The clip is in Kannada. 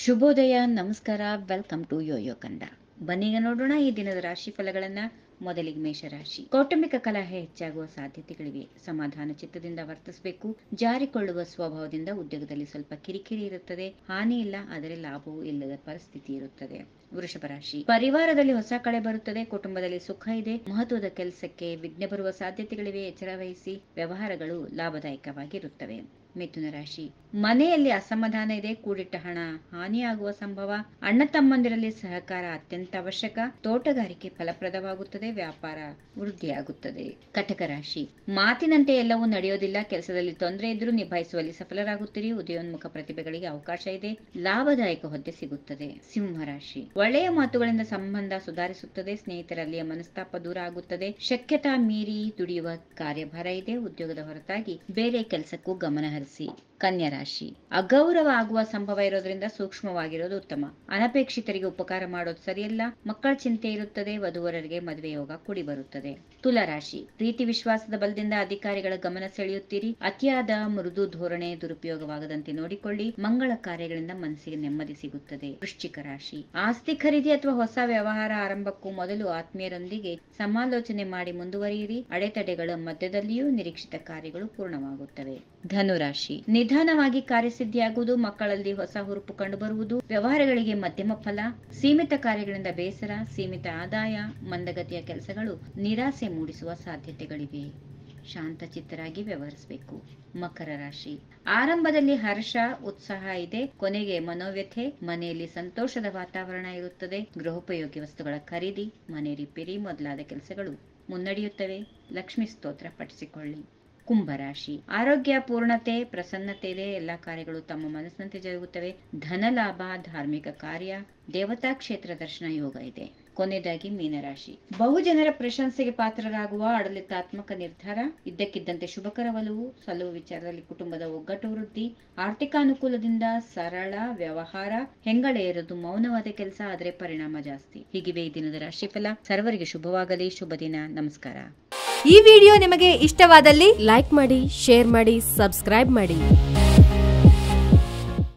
ಶುಭೋದಯ ನಮಸ್ಕಾರ ವೆಲ್ಕಮ್ ಟು ಯೋಯೋ ಕಂಡ ಬನ್ನೀಗ ನೋಡೋಣ ಈ ದಿನದ ರಾಶಿ ಫಲಗಳನ್ನ ಮೊದಲಿಗೆ ಮೇಷರಾಶಿ ಕೌಟುಂಬಿಕ ಕಲಹೆ ಹೆಚ್ಚಾಗುವ ಸಾಧ್ಯತೆಗಳಿವೆ ಸಮಾಧಾನ ಚಿತ್ತದಿಂದ ವರ್ತಿಸಬೇಕು ಜಾರಿಕೊಳ್ಳುವ ಸ್ವಭಾವದಿಂದ ಉದ್ಯೋಗದಲ್ಲಿ ಸ್ವಲ್ಪ ಕಿರಿಕಿರಿ ಇರುತ್ತದೆ ಹಾನಿ ಇಲ್ಲ ಆದರೆ ಲಾಭವೂ ಇಲ್ಲದ ಪರಿಸ್ಥಿತಿ ಇರುತ್ತದೆ ವೃಷಭ ರಾಶಿ ಪರಿವಾರದಲ್ಲಿ ಹೊಸ ಕಳೆ ಬರುತ್ತದೆ ಕುಟುಂಬದಲ್ಲಿ ಸುಖ ಇದೆ ಮಹತ್ವದ ಕೆಲಸಕ್ಕೆ ವಿಘ್ನ ಬರುವ ಸಾಧ್ಯತೆಗಳಿವೆ ಎಚ್ಚರ ವಹಿಸಿ ವ್ಯವಹಾರಗಳು ಲಾಭದಾಯಕವಾಗಿರುತ್ತವೆ ಮಿಥುನ ರಾಶಿ ಮನೆಯಲ್ಲಿ ಅಸಮಾಧಾನ ಇದೆ ಕೂಡಿಟ್ಟ ಹಣ ಹಾನಿಯಾಗುವ ಸಂಭವ ಅಣ್ಣ ತಮ್ಮಂದಿರಲ್ಲಿ ಸಹಕಾರ ಅತ್ಯಂತ ಅವಶ್ಯಕ ತೋಟಗಾರಿಕೆ ಫಲಪ್ರದವಾಗುತ್ತದೆ ವ್ಯಾಪಾರ ವೃದ್ಧಿಯಾಗುತ್ತದೆ ಕಟಕ ರಾಶಿ ಮಾತಿನಂತೆ ಎಲ್ಲವೂ ನಡೆಯೋದಿಲ್ಲ ಕೆಲಸದಲ್ಲಿ ತೊಂದರೆ ಇದ್ರೂ ನಿಭಾಯಿಸುವಲ್ಲಿ ಸಫಲರಾಗುತ್ತೀರಿ ಉದಯೋನ್ಮುಖ ಪ್ರತಿಭೆಗಳಿಗೆ ಅವಕಾಶ ಇದೆ ಲಾಭದಾಯಕ ಹುದ್ದೆ ಸಿಗುತ್ತದೆ ಸಿಂಹರಾಶಿ ಒಳ್ಳೆಯ ಮಾತುಗಳಿಂದ ಸಂಬಂಧ ಸುಧಾರಿಸುತ್ತದೆ ಸ್ನೇಹಿತರಲ್ಲಿಯ ಮನಸ್ತಾಪ ದೂರ ಆಗುತ್ತದೆ ಶಕ್ಯತಾ ಮೀರಿ ದುಡಿಯುವ ಕಾರ್ಯಭಾರ ಇದೆ ಉದ್ಯೋಗದ ಹೊರತಾಗಿ ಬೇರೆ ಕೆಲಸಕ್ಕೂ ಗಮನ ಹರಿಸಿ ಕನ್ಯಾ ರಾಶಿ ಅಗೌರವ ಆಗುವ ಸಂಭವ ಇರೋದ್ರಿಂದ ಸೂಕ್ಷ್ಮವಾಗಿರೋದು ಉತ್ತಮ ಅನಪೇಕ್ಷಿತರಿಗೆ ಉಪಕಾರ ಮಾಡೋದು ಸರಿಯಲ್ಲ ಮಕ್ಕಳ ಚಿಂತೆ ಇರುತ್ತದೆ ವಧುವರರಿಗೆ ಮದುವೆ ಯೋಗ ಕೂಡಿ ಬರುತ್ತದೆ ತುಲಾ ರಾಶಿ ಪ್ರೀತಿ ವಿಶ್ವಾಸದ ಬಲದಿಂದ ಅಧಿಕಾರಿಗಳ ಗಮನ ಸೆಳೆಯುತ್ತೀರಿ ಅತಿಯಾದ ಮೃದು ಧೋರಣೆ ದುರುಪಯೋಗವಾಗದಂತೆ ನೋಡಿಕೊಳ್ಳಿ ಮಂಗಳ ಕಾರ್ಯಗಳಿಂದ ಮನಸ್ಸಿಗೆ ನೆಮ್ಮದಿ ಸಿಗುತ್ತದೆ ವೃಶ್ಚಿಕ ರಾಶಿ ಆಸ್ತಿ ಖರೀದಿ ಅಥವಾ ಹೊಸ ವ್ಯವಹಾರ ಆರಂಭಕ್ಕೂ ಮೊದಲು ಆತ್ಮೀಯರೊಂದಿಗೆ ಸಮಾಲೋಚನೆ ಮಾಡಿ ಮುಂದುವರಿಯಿರಿ ಅಡೆತಡೆಗಳ ಮಧ್ಯದಲ್ಲಿಯೂ ನಿರೀಕ್ಷಿತ ಕಾರ್ಯಗಳು ಪೂರ್ಣವಾಗುತ್ತವೆ ಧನುರಾಶಿ ನಿಧಾನವಾಗಿ ಕಾರ್ಯಸಿದ್ಧಿಯಾಗುವುದು ಮಕ್ಕಳಲ್ಲಿ ಹೊಸ ಹುರುಪು ಕಂಡುಬರುವುದು ವ್ಯವಹಾರಗಳಿಗೆ ಮಧ್ಯಮ ಫಲ ಸೀಮಿತ ಕಾರ್ಯಗಳಿಂದ ಬೇಸರ ಸೀಮಿತ ಆದಾಯ ಮಂದಗತಿಯ ಕೆಲಸಗಳು ನಿರಾಸೆ ಮೂಡಿಸುವ ಸಾಧ್ಯತೆಗಳಿವೆ ಶಾಂತಚಿತ್ತರಾಗಿ ವ್ಯವಹರಿಸಬೇಕು ಮಕರ ರಾಶಿ ಆರಂಭದಲ್ಲಿ ಹರ್ಷ ಉತ್ಸಾಹ ಇದೆ ಕೊನೆಗೆ ಮನೋವ್ಯಥೆ ಮನೆಯಲ್ಲಿ ಸಂತೋಷದ ವಾತಾವರಣ ಇರುತ್ತದೆ ಗೃಹೋಪಯೋಗಿ ವಸ್ತುಗಳ ಖರೀದಿ ಮನೆ ರಿಪೇರಿ ಮೊದಲಾದ ಕೆಲಸಗಳು ಮುನ್ನಡೆಯುತ್ತವೆ ಲಕ್ಷ್ಮಿ ಸ್ತೋತ್ರ ಪಠಿಸಿಕೊಳ್ಳಿ ಕುಂಭರಾಶಿ ಆರೋಗ್ಯ ಪೂರ್ಣತೆ ಪ್ರಸನ್ನತೆ ಇದೆ ಎಲ್ಲಾ ಕಾರ್ಯಗಳು ತಮ್ಮ ಮನಸ್ಸಿನಂತೆ ಜರುಗುತ್ತವೆ ಧನ ಲಾಭ ಧಾರ್ಮಿಕ ಕಾರ್ಯ ದೇವತಾ ಕ್ಷೇತ್ರ ದರ್ಶನ ಯೋಗ ಇದೆ ಕೊನೆಯದಾಗಿ ಮೀನರಾಶಿ ಬಹುಜನರ ಪ್ರಶಂಸೆಗೆ ಪಾತ್ರರಾಗುವ ಆಡಳಿತಾತ್ಮಕ ನಿರ್ಧಾರ ಇದ್ದಕ್ಕಿದ್ದಂತೆ ಶುಭಕರ ಒಲವು ಸಲುವು ವಿಚಾರದಲ್ಲಿ ಕುಟುಂಬದ ಒಗ್ಗಟ್ಟು ವೃದ್ಧಿ ಆರ್ಥಿಕ ಅನುಕೂಲದಿಂದ ಸರಳ ವ್ಯವಹಾರ ಹೆಂಗಳೆ ಇರೋದು ಮೌನವಾದ ಕೆಲಸ ಆದರೆ ಪರಿಣಾಮ ಜಾಸ್ತಿ ಹೀಗಿವೆ ಈ ದಿನದ ರಾಶಿಫಲ ಸರ್ವರಿಗೆ ಶುಭವಾಗಲಿ ಶುಭ ದಿನ ನಮಸ್ಕಾರ ಈ ವಿಡಿಯೋ ನಿಮಗೆ ಇಷ್ಟವಾದಲ್ಲಿ ಲೈಕ್ ಮಾಡಿ ಶೇರ್ ಮಾಡಿ ಸಬ್ಸ್ಕ್ರೈಬ್ ಮಾಡಿ